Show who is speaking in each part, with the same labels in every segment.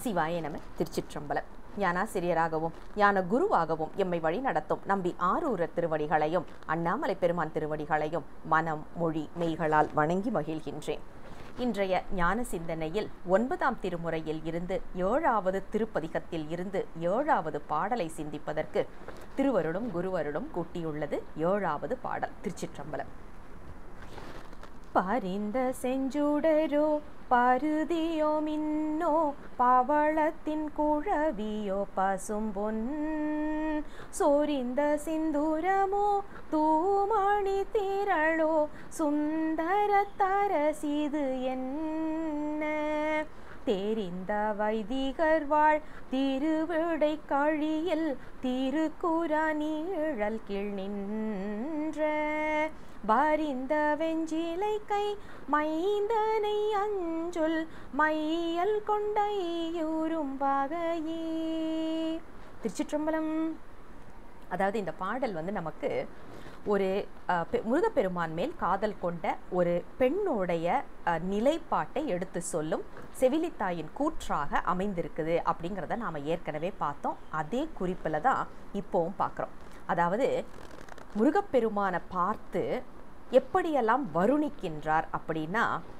Speaker 1: சிவாய நம திருச்சிற்றம்பலம் ஞானாசிரியராகவும் ஞான குருவாகவும் எம்மை வழி நடத்தும் நம்பி ஆரூர திருவடிகளையும் அண்ணாமலை பெருமான் திருவடிகளையும் மனம் மொழி மெய்களால் வணங்கி மகிழ்கின்றேன் இன்றைய ஞான சிந்தனையில் ஒன்பதாம் திருமுறையில் இருந்து ஏழாவது திருப்பதிகத்தில் இருந்து ஏழாவது பாடலை சிந்திப்பதற்கு திருவருடும் குருவருடும் கூட்டியுள்ளது ஏழாவது பாடல் திருச்சிற்றம்பலம் பரிந்த செஞ்சுடரோ பருதியோ மின்னோ பவளத்தின் குழவியோ பசும்பொன் சோரிந்த சிந்துரமோ தூமணி திரளோ சுந்தர தரசிது என்ன தெரிந்த வைதிகர் வாழ் திருவிடை கழியில் திருக்குறானிழல் கீழ் நின்ற பரிந்த வெஞ்சிலை கை மைந்தனை அஞ்சுல் மையல் கொண்டையூரும் வகையே திருச்சிற்றம்பலம் அதாவது இந்த பாடல் வந்து நமக்கு ஒரு அஹ், பெ- முருகப்பெருமான் மேல் காதல் கொண்ட ஒரு பெண்ணுடைய அஹ், நிலைப்பாட்டை எடுத்து சொல்லும் செவிலித்தாயின் கூற்றாக அமைந்திருக்குது அப்படிங்கிறத நாம் ஏற்கனவே பார்த்தோம் அதே குறிப்பில் தான் இப்போவும் பார்க்குறோம் அதாவது முருகப்பெருமானை பார்த்து எப்படியெல்லாம் வருணிக்கின்றார் அப்படின்னா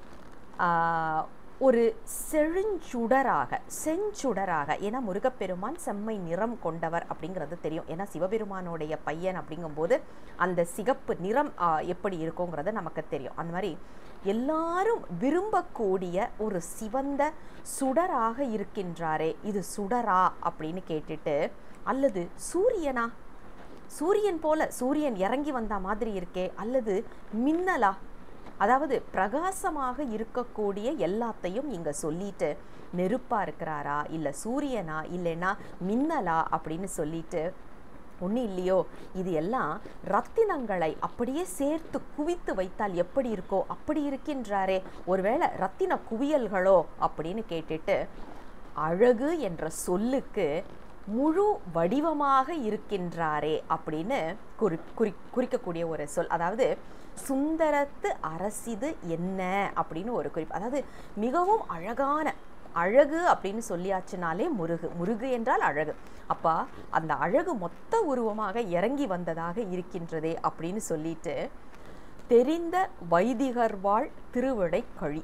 Speaker 1: ஆஹ், ஒரு செழுஞ்சுடராக செஞ்சுடராக ஏன்னா முருகப்பெருமான் செம்மை நிறம் கொண்டவர் அப்படிங்கிறது தெரியும் ஏன்னா சிவபெருமானுடைய பையன் அப்படிங்கும்போது அந்த சிகப்பு நிறம் ஆஹ், எப்படி இருக்குங்கிறது நமக்கு தெரியும் அந்த மாதிரி எல்லாரும் விரும்பக்கூடிய ஒரு சிவந்த சுடராக இருக்கின்றாரே இது சுடரா அப்படின்னு கேட்டுட்டு அல்லது சூரியனா சூரியன் போல சூரியன் இறங்கி வந்த மாதிரி இருக்கே அல்லது மின்னலா அதாவது பிரகாசமாக இருக்கக்கூடிய எல்லாத்தையும் இங்க சொல்லிட்டு நெருப்பா இருக்கிறாரா இல்ல சூரியனா இல்லைன்னா மின்னலா அப்படின்னு சொல்லிட்டு ஒன்றும் இல்லையோ இது எல்லாம் ரத்தினங்களை அப்படியே சேர்த்து குவித்து வைத்தால் எப்படி இருக்கோ அப்படி இருக்கின்றாரே ஒருவேளை ரத்தின குவியல்களோ அப்படின்னு கேட்டுட்டு அழகு என்ற சொல்லுக்கு முழு வடிவமாக இருக்கின்றாரே அப்படின்னு குறி குறி குறிக்கக்கூடிய ஒரு சொல் அதாவது சுந்தரத்து அரசிது என்ன அப்படின்னு ஒரு குறிப்பு அதாவது மிகவும் அழகான அழகு அப்படின்னு சொல்லியாச்சுனாலே முருகு முருகு என்றால் அழகு அப்பா அந்த அழகு மொத்த உருவமாக இறங்கி வந்ததாக இருக்கின்றதே அப்படின்னு சொல்லிட்டு தெரிந்த வைதிகர் வாழ் திருவிடை கழி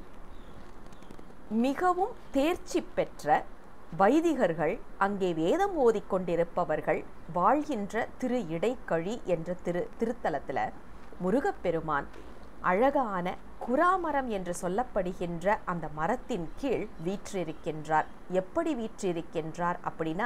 Speaker 1: மிகவும் தேர்ச்சி பெற்ற வைதிகர்கள் அங்கே வேதம் ஓதிக்கொண்டிருப்பவர்கள் வாழ்கின்ற திரு இடைக்கழி என்ற திரு திருத்தலத்தில் முருகப்பெருமான் அழகான குராமரம் என்று சொல்லப்படுகின்ற அந்த மரத்தின் கீழ் வீற்றிருக்கின்றார் எப்படி வீற்றிருக்கின்றார் அப்படின்னா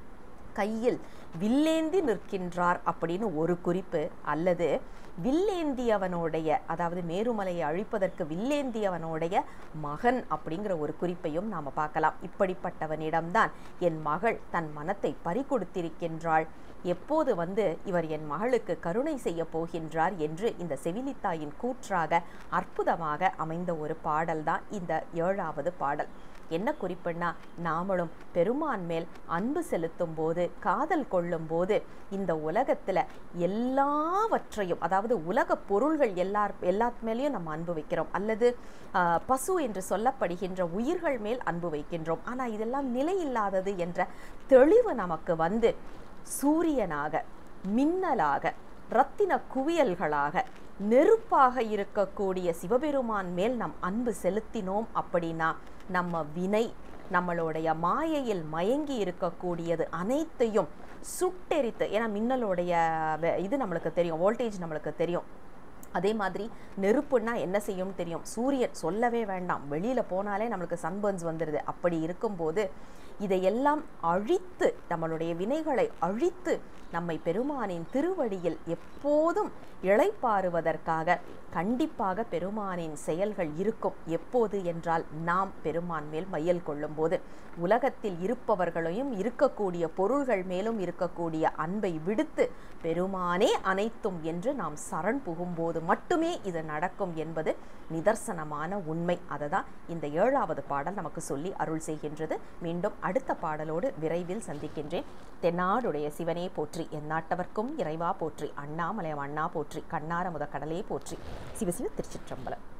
Speaker 1: கையில் வில்லேந்தி நிற்கின்றார் அப்படின்னு ஒரு குறிப்பு அல்லது வில்லேந்தியவனுடைய அதாவது மேருமலையை அழிப்பதற்கு வில்லேந்தியவனுடைய மகன் அப்படிங்கிற ஒரு குறிப்பையும் நாம் பார்க்கலாம் இப்படிப்பட்டவனிடம்தான் என் மகள் தன் மனத்தை பறிகொடுத்திருக்கின்றாள் எப்போது வந்து இவர் என் மகளுக்கு கருணை செய்ய போகின்றார் என்று இந்த செவிலித்தாயின் கூற்றாக அற்புதமாக அமைந்த ஒரு பாடல்தான் இந்த ஏழாவது பாடல் என்ன குறிப்புன்னா நாமளும் பெருமான் மேல் அன்பு செலுத்தும் போது காதல் கொள்ளும் போது இந்த உலகத்துல எல்லாவற்றையும் அதாவது உலக பொருள்கள் எல்லார் எல்லாத் மேலேயும் நம்ம அன்பு வைக்கிறோம் அல்லது ஆஹ், பசு என்று சொல்லப்படுகின்ற உயிர்கள் மேல் அன்பு வைக்கின்றோம் ஆனா இதெல்லாம் நிலையில்லாதது என்ற தெளிவு நமக்கு வந்து சூரியனாக மின்னலாக ரத்தின குவியல்களாக நெருப்பாக இருக்கக்கூடிய சிவபெருமான் மேல் நம் அன்பு செலுத்தினோம் அப்படின்னா நம்ம வினை நம்மளுடைய மாயையில் மயங்கி இருக்கக்கூடியது அனைத்தையும் சுட்டெரித்து ஏன்னா மின்னலுடைய வெ- இது நம்மளுக்கு தெரியும் வோல்டேஜ் நம்மளுக்கு தெரியும் அதே மாதிரி நெருப்புன்னா என்ன செய்யும்னு தெரியும் சூரியன் சொல்லவே வேண்டாம் வெளியில் போனாலே நம்மளுக்கு சன்பர்ன்ஸ் வந்துடுது அப்படி இருக்கும்போது இதையெல்லாம் அழித்து நம்மளுடைய வினைகளை அழித்து நம்மை பெருமானின் திருவடியில் எப்போதும் இளைப்பாறுவதற்காக கண்டிப்பாக பெருமானின் செயல்கள் இருக்கும் எப்போது என்றால் நாம் பெருமான் மேல் மையல் கொள்ளும்போது உலகத்தில் இருப்பவர்களையும் இருக்கக்கூடிய பொருள்கள் மேலும் இருக்கக்கூடிய அன்பை விடுத்து பெருமானே அனைத்தும் என்று நாம் சரண் புகும்போது மட்டுமே இது நடக்கும் என்பது நிதர்சனமான உண்மை அதை தான் இந்த ஏழாவது பாடல் நமக்கு சொல்லி அருள் செய்கின்றது மீண்டும் அடுத்த பாடலோடு விரைவில் சந்திக்கின்றேன் தென்னாடுடைய சிவனே போற்றி எந்நாட்டவர்க்கும் இறைவா போற்றி அண்ணாமலையம் அண்ணா போற்றி கண்ணார முத கடலே போற்றி சிவசிவ திருச்சிற்றம்பலம்